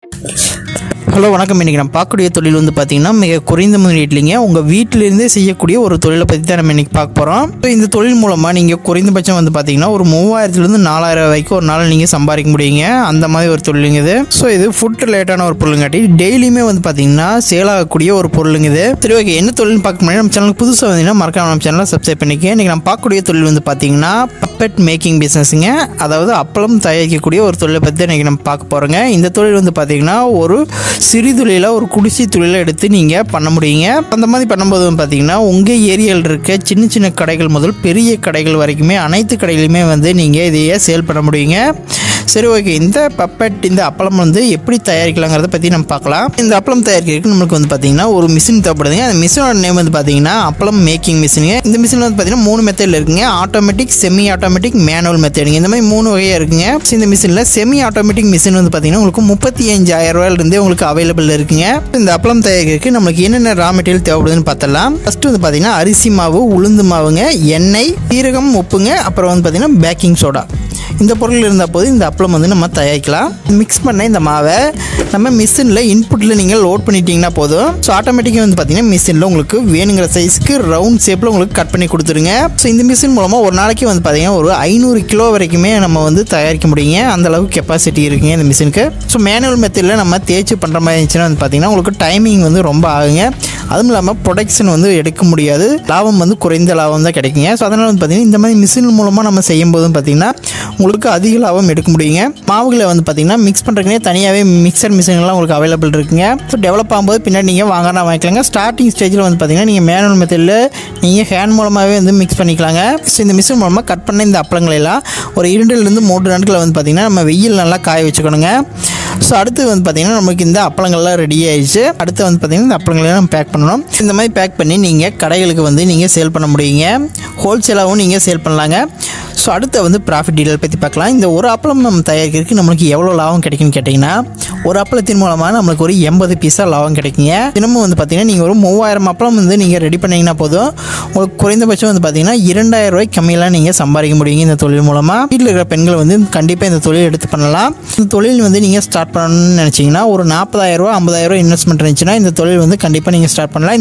hello வணக்கம் இன்றைக்கி நம்ம பார்க்கக்கூடிய தொழில் வந்து பார்த்திங்கன்னா மிக குறைந்த முதலீட்லிங்க உங்கள் வீட்டிலிருந்தே செய்யக்கூடிய ஒரு தொழிலை பற்றி தான் நம்ம இன்றைக்கி பார்க்க போகிறோம் ஸோ இந்த தொழில் மூலமாக நீங்கள் குறைந்தபட்சம் வந்து பார்த்திங்கன்னா ஒரு மூவாயிரத்துலேருந்து நாலாயிரம் வரைக்கும் ஒரு நாள் நீங்கள் சம்பாதிக்க முடியுங்க அந்த மாதிரி ஒரு தொழிலுங்க இது ஸோ இது ஃபுட் ரிலேட்டான ஒரு பொருளுங்காட்டி டெய்லியுமே வந்து பார்த்திங்கன்னா சேல் ஆகக்கூடிய ஒரு பொருளுங்க இது சரி ஓகே என்ன தொழில்னு பார்க்க முடியும் நம்ம சேனலுக்கு புதுசாக வந்தீங்கன்னா மறக்காம நம்ம சேனலை சப்ஸ்கிரைப் பண்ணிக்க இன்றைக்கி நம்ம பார்க்கக்கூடிய தொழில் வந்து பார்த்திங்கன்னா பப்பெட் மேக்கிங் பிஸ்னஸுங்க அதாவது அப்பளம் தயாரிக்கக்கூடிய ஒரு தொழிலை பற்றி இன்றைக்கி நம்ம பார்க்க போகிறோங்க இந்த தொழில் வந்து பார்த்திங்கன்னா ஒரு சிறு தொழிலை ஒரு குடிசை தொழிலை எடுத்து நீங்கள் பண்ண முடியுங்க அந்த மாதிரி பண்ணும்போது வந்து பார்த்திங்கன்னா உங்கள் ஏரியாவில் இருக்க சின்ன சின்ன கடைகள் முதல் பெரிய கடைகள் வரைக்குமே அனைத்து கடையிலுமே வந்து நீங்கள் இதையே சேல் பண்ண முடியுங்க சரி ஓகே இந்த பப்பட் இந்த அப்பளம் வந்து எப்படி தயாரிக்கலாங்கிறத பற்றி நம்ம பார்க்கலாம் இந்த அப்பளம் தயாரிக்கிறதுக்கு நம்மளுக்கு வந்து பார்த்திங்கன்னா ஒரு மிஷின் தேவைப்படுதுங்க அந்த மிஷினோட நேம் வந்து பார்த்திங்கன்னா அப்பளம் மேக்கிங் மிஷினுங்க இந்த மிஷின் வந்து பார்த்திங்கன்னா மூணு மெத்தடில் இருக்குங்க ஆட்டோமேட்டிக் செமி ஆட்டோமேட்டிக் மேனுவல் மெத்தடுங்க இந்த மாதிரி மூணு வகையாக இருக்குங்க So, இந்த மிஷினில் செமி ஆட்டோமேட்டிக் மிஷின் வந்து பார்த்திங்கன்னா உங்களுக்கு முப்பத்தி அஞ்சாயிரம் ரூபாயிலிருந்தே உங்களுக்கு அவைலபிள் இருக்குங்க இந்த அப்பளம் தயாரிக்கிறதுக்கு நம்மளுக்கு என்னென்ன ரா மெட்டீரியல் தேவைப்படுதுன்னு பார்த்தலாம் ஃபஸ்ட்டு வந்து பார்த்திங்கன்னா அரிசி மாவு உளுந்து மாவுங்க எண்ணெய் சீரகம் உப்புங்க அப்புறம் வந்து பார்த்திங்கன்னா பேக்கிங் சோடா இந்த பொருள் இருந்தால் போது இந்த அப்பளம் வந்து நம்ம தயாரிக்கலாம் மிக்ஸ் பண்ண இந்த மாவை நம்ம மிஷினில் இன்புட்டில் நீங்கள் லோட் பண்ணிட்டீங்கன்னா போதும் ஸோ ஆட்டோமேட்டிக்காக வந்து பார்த்தீங்கன்னா மிஷினில் உங்களுக்கு வேணுங்கிற சைஸ்க்கு ரவுண்ட் ஷேப்பில் உங்களுக்கு கட் பண்ணி கொடுத்துருங்க ஸோ இந்த மிஷின் மூலமாக ஒரு நாளைக்கு வந்து பார்த்தீங்கன்னா ஒரு ஐநூறு கிலோ வரைக்குமே நம்ம வந்து தயாரிக்க முடியுங்க அந்த அளவுக்கு கெப்பாசிட்டி இருக்குங்க இந்த மிஷினுக்கு ஸோ மேனுவல் மெத்தடில் நம்ம தேய்ச்சி பண்ணுற மாதிரி இருந்துச்சுன்னா வந்து பார்த்தீங்கன்னா உங்களுக்கு டைமிங் வந்து ரொம்ப ஆகுங்க அதுவும் இல்லாமல் ப்ரொடக்ஷன் வந்து எடுக்க முடியாது லாபம் வந்து குறைந்த லாபம் தான் கிடைக்குங்க ஸோ அதனால் வந்து பார்த்திங்கன்னா இந்த மாதிரி மிஷின் மூலமாக நம்ம செய்யும் போதும் பார்த்திங்கன்னா உங்களுக்கு அதிக லாபம் எடுக்க முடியுங்க மாவுகளை வந்து பார்த்திங்கன்னா மிக்ஸ் பண்ணுறதுக்குனே தனியாகவே மிக்சர் மிஷின்லாம் உங்களுக்கு அவைலபிள் இருக்குங்க ஸோ டெவலப் ஆகும்போது பின்னாடி நீங்கள் வாங்கினா வாங்கிக்கலாங்க ஸ்டார்டிங் ஸ்டேஜில் வந்து பார்த்திங்கன்னா நீங்கள் மேனுவல் மெத்தடில் நீங்கள் ஹேண்ட் மூலமாகவே வந்து மிக்ஸ் பண்ணிக்கலாங்க ஸோ இந்த மிஷின் மூலமாக கட் பண்ண இந்த அப்பளங்களை எல்லாம் ஒரு இரண்டுலேருந்து மூன்று நாட்களில் வந்து பார்த்திங்கன்னா நம்ம வெயில் நல்லா காய வச்சுக்கணுங்க ஸோ அடுத்து வந்து பார்த்திங்கன்னா நமக்கு இந்த அப்பளங்கள்லாம் ரெடி ஆயிடுச்சு அடுத்து வந்து பார்த்திங்கன்னா இந்த அப்பளங்களை நம்ம பேக் பண்ணணும் இந்த மாதிரி பேக் பண்ணி நீங்கள் கடைகளுக்கு வந்து நீங்கள் சேல் பண்ண முடியுங்க ஹோல்சேலாகவும் நீங்கள் சேல் பண்ணலாங்க ஸோ அடுத்து வந்து ப்ராஃபிட் டீடெயில் பற்றி பார்க்கலாம் இந்த ஒரு அப்பளம் நம்ம தயாரிக்கிறதுக்கு நம்மளுக்கு எவ்வளோ லாபம் கிடைக்குன்னு கேட்டிங்கன்னா ஒரு அப்பளத்தின் மூலமாக நம்மளுக்கு ஒரு எண்பது பீஸா லாபம் கிடைக்குங்க தினமும் வந்து பார்த்திங்கன்னா நீங்கள் ஒரு மூவாயிரம் அப்பளம் வந்து நீங்கள் ரெடி பண்ணிங்கன்னா போதும் உங்களுக்கு குறைந்தபட்சம் வந்து பார்த்திங்கன்னா இரண்டாயிரம் ரூபாய் கம்மியெல்லாம் நீங்கள் சம்பாதிக்க முடியுங்க இந்த தொழில் மூலமாக வீட்டில் இருக்கிற பெண்கள் வந்து கண்டிப்பாக இந்த தொழில் எடுத்து பண்ணலாம் இந்த தொழில் வந்து நீங்கள் ஸ்டார்ட் பண்ணணும்னு நினச்சிங்கன்னா ஒரு நாற்பதாயிரம் ரூபா ஐம்பதாயிரம் ரூபா இன்வெஸ்ட்மெண்ட் இருந்துச்சுன்னா இந்த தொழில் வந்து கண்டிப்பாக நீங்கள் ஸ்டார்ட் பண்ணலாம்